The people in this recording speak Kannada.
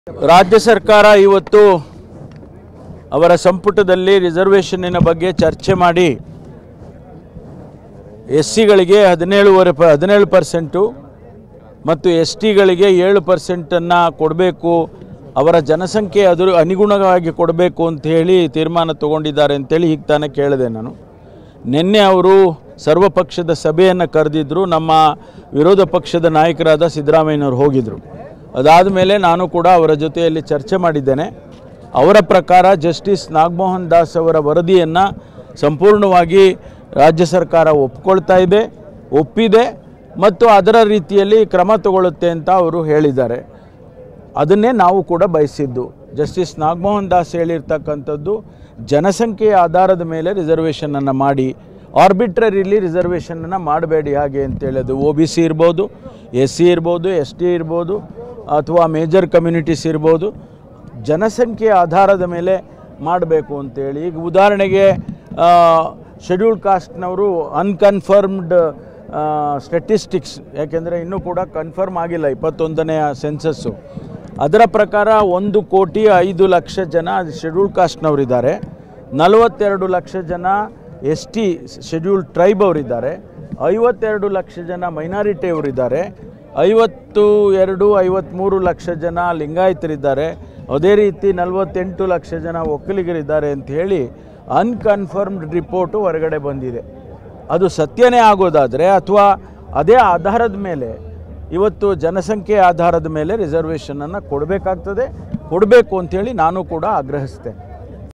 ರಾಜ್ಯ ಸರ್ಕಾರ ಇವತ್ತು ಅವರ ಸಂಪುಟದಲ್ಲಿ ರಿಸರ್ವೇಷನ್ನಿನ ಬಗ್ಗೆ ಚರ್ಚೆ ಮಾಡಿ ಎಸ್ ಸಿಗಳಿಗೆ ಹದಿನೇಳುವರೆ ಪ ಹದಿನೇಳು ಪರ್ಸೆಂಟು ಮತ್ತು ಎಸ್ ಟಿಗಳಿಗೆ ಏಳು ಪರ್ಸೆಂಟನ್ನು ಕೊಡಬೇಕು ಅವರ ಜನಸಂಖ್ಯೆ ಅದ್ರ ಅನುಗುಣವಾಗಿ ಕೊಡಬೇಕು ಅಂತ ಹೇಳಿ ತೀರ್ಮಾನ ತಗೊಂಡಿದ್ದಾರೆ ಅಂತೇಳಿ ಈಗ ತಾನೇ ಕೇಳಿದೆ ನಾನು ನಿನ್ನೆ ಅವರು ಸರ್ವಪಕ್ಷದ ಸಭೆಯನ್ನು ಕರೆದಿದ್ದರು ನಮ್ಮ ವಿರೋಧ ಪಕ್ಷದ ನಾಯಕರಾದ ಸಿದ್ದರಾಮಯ್ಯನವರು ಹೋಗಿದ್ದರು ಅದಾದ ಮೇಲೆ ನಾನು ಕೂಡ ಅವರ ಜೊತೆಯಲ್ಲಿ ಚರ್ಚೆ ಮಾಡಿದ್ದೇನೆ ಅವರ ಪ್ರಕಾರ ಜಸ್ಟಿಸ್ ನಾಗಮೋಹನ್ ದಾಸ್ ಅವರ ವರದಿಯನ್ನು ಸಂಪೂರ್ಣವಾಗಿ ರಾಜ್ಯ ಸರ್ಕಾರ ಒಪ್ಕೊಳ್ತಾ ಇದೆ ಒಪ್ಪಿದೆ ಮತ್ತು ಅದರ ರೀತಿಯಲ್ಲಿ ಕ್ರಮ ತಗೊಳ್ಳುತ್ತೆ ಅಂತ ಅವರು ಹೇಳಿದ್ದಾರೆ ಅದನ್ನೇ ನಾವು ಕೂಡ ಬಯಸಿದ್ದು ಜಸ್ಟಿಸ್ ನಾಗಮೋಹನ್ ದಾಸ್ ಹೇಳಿರ್ತಕ್ಕಂಥದ್ದು ಜನಸಂಖ್ಯೆಯ ಆಧಾರದ ಮೇಲೆ ರಿಸರ್ವೇಷನನ್ನು ಮಾಡಿ ಆರ್ಬಿಟ್ರರಿಲಿ ರಿಸರ್ವೇಷನನ್ನು ಮಾಡಬೇಡಿ ಹಾಗೆ ಅಂತೇಳಿ ಅದು ಒ ಬಿ ಸಿ ಇರ್ಬೋದು ಎಸ್ ಸಿ ಇರ್ಬೋದು ಎಸ್ ಟಿ ಇರ್ಬೋದು ಅಥವಾ ಮೇಜರ್ ಕಮ್ಯುನಿಟೀಸ್ ಇರ್ಬೋದು ಜನಸಂಖ್ಯೆಯ ಆಧಾರದ ಮೇಲೆ ಮಾಡಬೇಕು ಅಂತೇಳಿ ಈಗ ಉದಾಹರಣೆಗೆ ಶೆಡ್ಯೂಲ್ ಕಾಸ್ಟ್ನವರು ಅನ್ಕನ್ಫರ್ಮ್ಡ್ ಸ್ಟೆಟಿಸ್ಟಿಕ್ಸ್ ಯಾಕೆಂದರೆ ಇನ್ನೂ ಕೂಡ ಕನ್ಫರ್ಮ್ ಆಗಿಲ್ಲ ಇಪ್ಪತ್ತೊಂದನೆಯ ಸೆನ್ಸಸ್ಸು ಅದರ ಪ್ರಕಾರ ಒಂದು ಕೋಟಿ ಐದು ಲಕ್ಷ ಜನ ಶೆಡ್ಯೂಲ್ ಕಾಸ್ಟ್ನವರಿದ್ದಾರೆ ನಲವತ್ತೆರಡು ಲಕ್ಷ ಜನ ಎಸ್ ಟಿ ಶೆಡ್ಯೂಲ್ ಟ್ರೈಬ್ ಅವರಿದ್ದಾರೆ ಐವತ್ತೆರಡು ಲಕ್ಷ ಜನ ಮೈನಾರಿಟಿ ಅವರಿದ್ದಾರೆ ಐವತ್ತು ಎರಡು ಐವತ್ತ್ಮೂರು ಲಕ್ಷ ಜನ ಲಿಂಗಾಯತರಿದ್ದಾರೆ ಅದೇ ರೀತಿ ನಲವತ್ತೆಂಟು ಲಕ್ಷ ಜನ ಒಕ್ಕಲಿಗರಿದ್ದಾರೆ ಅಂತ ಹೇಳಿ ಅನ್ಕನ್ಫರ್ಮ್ಡ್ ರಿಪೋರ್ಟು ಹೊರಗಡೆ ಬಂದಿದೆ ಅದು ಸತ್ಯನೇ ಆಗೋದಾದರೆ ಅಥವಾ ಅದೇ ಆಧಾರದ ಮೇಲೆ ಇವತ್ತು ಜನಸಂಖ್ಯೆ ಆಧಾರದ ಮೇಲೆ ರಿಸರ್ವೇಷನನ್ನು ಕೊಡಬೇಕಾಗ್ತದೆ ಕೊಡಬೇಕು ಅಂಥೇಳಿ ನಾನು ಕೂಡ ಆಗ್ರಹಿಸ್ತೇನೆ